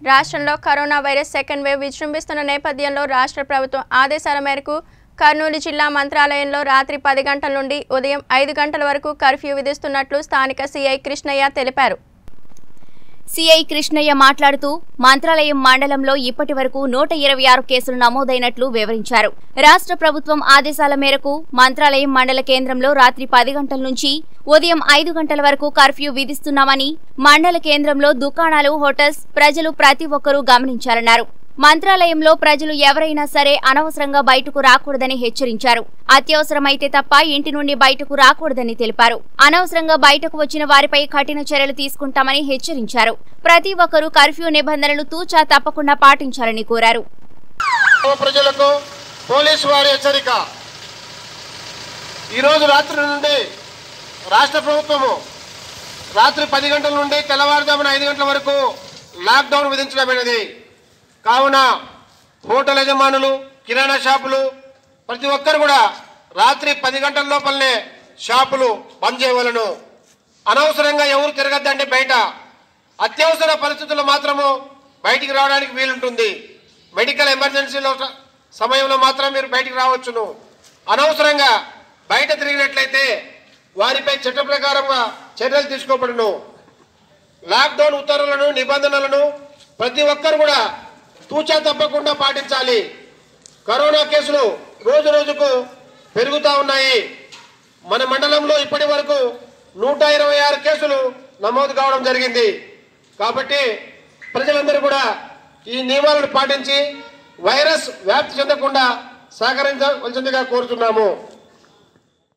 రాష్ట్రంలో corona virus second wave విజృంభిస్తున్న నేపథ్యంలో రాష్ట్ర ప్రభుత్వం ఆదేశాల మేరకు కర్నూలు జిల్లా మంత్రాలయంలో రాత్రి పది గంటల నుండి ఉదయం ఐదు గంటల వరకు కర్ఫ్యూ విధిస్తున్నట్లు స్థానిక సీఐ కృష్ణయ్య తెలిపారు సిఐ కృష్ణయ్య మాట్లాడుతూ మంత్రాలయం మండలంలో ఇప్పటి వరకు నూట ఇరవై ఆరు కేసులు నమోదైనట్లు వివరించారు రాష్ట్ర ప్రభుత్వం ఆదేశాల మేరకు మంత్రాలయం మండల కేంద్రంలో రాత్రి పది గంటల నుంచి ఉదయం ఐదు గంటల వరకు కర్ఫ్యూ విధిస్తున్నామని మండల కేంద్రంలో దుకాణాలు హోటల్స్ ప్రజలు ప్రతి ఒక్కరూ గమనించాలన్నారు మంత్రాలయంలో ప్రజలు ఎవరైనా సరే అనవసరంగా బయటకు రాకూడదని హెచ్చరించారు అత్యవసరమైతే తప్ప ఇంటి నుండి బయటకు రాకూడదని తెలిపారు అనవసరంగా బయటకు వచ్చిన వారిపై కఠిన చర్యలు తీసుకుంటామని హెచ్చరించారు ప్రతి ఒక్కరూ కర్ఫ్యూ నిబంధనలు తూచా తప్పకుండా పాటించాలని కోరారు ప్రజలకు పోలీసు వారి హెచ్చరిక ఈరోజు రాత్రి నుండి రాష్ట్ర ప్రభుత్వము రాత్రి పది గంటల నుండి తెల్లవారుజామున ఐదు గంటల వరకు లాక్డౌన్ విధించడమైనది కావున హోటల్ యజమానులు కిరాణా షాపులు ప్రతి ఒక్కరు కూడా రాత్రి పది గంటల లోపలనే షాపులు బంద్ చేయవలను అనవసరంగా ఎవరు తిరగద్దండి బయట అత్యవసర పరిస్థితుల్లో మాత్రము బయటికి రావడానికి వీలుంటుంది మెడికల్ ఎమర్జెన్సీలో స- సమయంలో మాత్రం మీరు బయటికి రావచ్చును అనవసరంగా బయట తిరిగినట్లయితే వారిపై చట్ట ప్రకారంగా చర్యలు తీసుకోబడును లాక్డౌన్ ఉత్తర్వులను నిబంధనలను ప్రతి ఒక్కరు కూడా తూచా తప్పకుండా పాటించాలి కరోనా కేసులు రోజు రోజుకు పెరుగుతూ ఉన్నాయి మన మండలంలో ఇప్పటి వరకు నూట ఇరవై ఆరు కేసులు నమోదు కావడం జరిగింది కాబట్టి ప్రజలందరూ కూడా ఈ నియమాలను పాటించి వైరస్ వ్యాప్తి చెందకుండా సహకరించవలసిందిగా కోరుతున్నాము